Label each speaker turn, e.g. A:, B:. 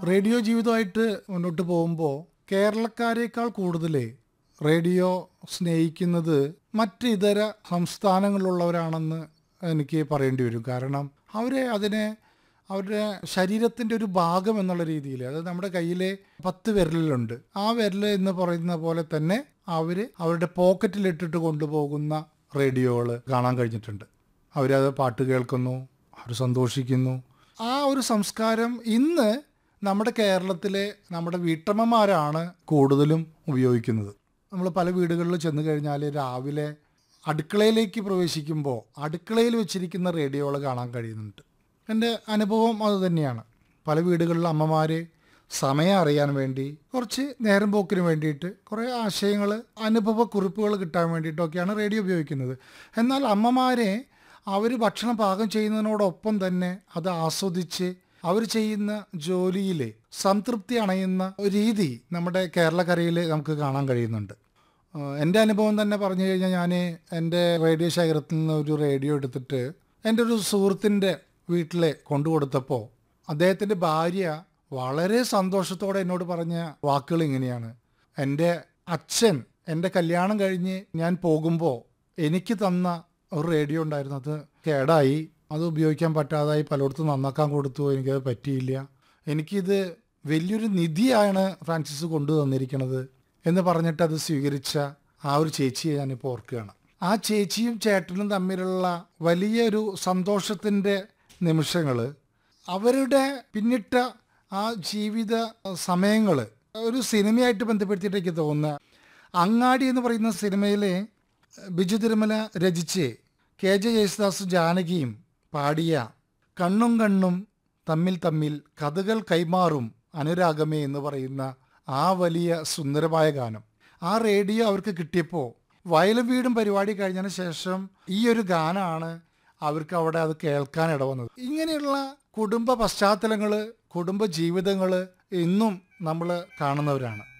A: radio ജീവിതമായിട്ട് മുന്നോട്ട് പോകുമ്പോൾ കേരളക്കാരേക്കാൾ കൂടുതൽ റേഡിയോ സ്നേഹിക്കുന്നത് മറ്റ് ഇതര സംസ്ഥാനങ്ങളിലുള്ളവരാണെന്ന് എനിക്ക് പറയേണ്ടി വരും കാരണം അവരെ അതിനെ അവരുടെ ശരീരത്തിൻ്റെ ഒരു ഭാഗം എന്നുള്ള രീതിയിൽ അതായത് നമ്മുടെ കയ്യിലെ പത്ത് വിരലിലുണ്ട് ആ വിരൽ എന്ന് പറയുന്ന പോലെ തന്നെ അവർ അവരുടെ പോക്കറ്റിലിട്ടിട്ട് കൊണ്ടുപോകുന്ന റേഡിയോകൾ കാണാൻ കഴിഞ്ഞിട്ടുണ്ട് അവരത് പാട്ട് കേൾക്കുന്നു അവർ സന്തോഷിക്കുന്നു ആ ഒരു സംസ്കാരം ഇന്ന് നമ്മുടെ കേരളത്തിലെ നമ്മുടെ വീട്ടമ്മമാരാണ് കൂടുതലും ഉപയോഗിക്കുന്നത് നമ്മൾ പല വീടുകളിൽ ചെന്ന് കഴിഞ്ഞാൽ രാവിലെ അടുക്കളയിലേക്ക് പ്രവേശിക്കുമ്പോൾ അടുക്കളയിൽ വെച്ചിരിക്കുന്ന റേഡിയോകൾ കാണാൻ കഴിയുന്നുണ്ട് എൻ്റെ അനുഭവം അത് തന്നെയാണ് പല വീടുകളിൽ അമ്മമാർ സമയം അറിയാൻ വേണ്ടി കുറച്ച് നേരം പോക്കിന് വേണ്ടിയിട്ട് കുറേ ആശയങ്ങൾ അനുഭവ കുറിപ്പുകൾ കിട്ടാൻ വേണ്ടിയിട്ടൊക്കെയാണ് റേഡിയോ ഉപയോഗിക്കുന്നത് എന്നാൽ അമ്മമാരെ അവർ ഭക്ഷണം പാകം ചെയ്യുന്നതിനോടൊപ്പം തന്നെ അത് ആസ്വദിച്ച് അവർ ചെയ്യുന്ന ജോലിയിൽ സംതൃപ്തി അണയുന്ന ഒരു രീതി നമ്മുടെ കേരളക്കരയിൽ നമുക്ക് കാണാൻ കഴിയുന്നുണ്ട് ആഹ് എൻ്റെ അനുഭവം തന്നെ പറഞ്ഞു കഴിഞ്ഞാൽ ഞാൻ എൻ്റെ റേഡിയോ ശേഖരത്തിൽ നിന്ന് ഒരു റേഡിയോ എടുത്തിട്ട് എൻ്റെ ഒരു സുഹൃത്തിൻ്റെ വീട്ടിൽ കൊണ്ടു കൊടുത്തപ്പോൾ അദ്ദേഹത്തിൻ്റെ ഭാര്യ വളരെ സന്തോഷത്തോടെ എന്നോട് പറഞ്ഞ വാക്കുകൾ ഇങ്ങനെയാണ് എൻ്റെ അച്ഛൻ എൻ്റെ കല്യാണം കഴിഞ്ഞ് ഞാൻ പോകുമ്പോൾ എനിക്ക് തന്ന ഒരു റേഡിയോ ഉണ്ടായിരുന്നു അത് കേടായി അത് ഉപയോഗിക്കാൻ പറ്റാതായി പലയിടത്തും നന്നാക്കാൻ കൊടുത്തു എനിക്കത് പറ്റിയില്ല എനിക്കിത് വലിയൊരു നിധിയാണ് ഫ്രാൻസിസ് കൊണ്ടു തന്നിരിക്കുന്നത് എന്ന് പറഞ്ഞിട്ട് അത് സ്വീകരിച്ച ആ ഒരു ചേച്ചിയെ ഞാനിപ്പോൾ ഓർക്കുകയാണ് ആ ചേച്ചിയും ചേട്ടനും തമ്മിലുള്ള വലിയൊരു സന്തോഷത്തിൻ്റെ നിമിഷങ്ങൾ അവരുടെ പിന്നിട്ട ആ ജീവിത സമയങ്ങൾ ഒരു സിനിമയായിട്ട് ബന്ധപ്പെടുത്തിയിട്ട് എനിക്ക് തോന്നുന്നത് അങ്ങാടി എന്ന് പറയുന്ന സിനിമയിലെ ബിജു തിരുമല രചിച്ച് കെ ജെ യേശുദാസ് ജാനകിയും പാടിയ കണ്ണും കണ്ണും തമ്മിൽ തമ്മിൽ കഥകൾ കൈമാറും അനുരാഗമേ എന്ന് പറയുന്ന ആ വലിയ സുന്ദരമായ ഗാനം ആ റേഡിയോ അവർക്ക് കിട്ടിയപ്പോൾ വയലും വീടും പരിപാടി കഴിഞ്ഞതിന് ശേഷം ഈ ഒരു ഗാനമാണ് അവർക്ക് അവിടെ അത് കേൾക്കാൻ ഇടവന്നത് ഇങ്ങനെയുള്ള കുടുംബ പശ്ചാത്തലങ്ങൾ കുടുംബ ജീവിതങ്ങൾ ഇന്നും നമ്മൾ കാണുന്നവരാണ്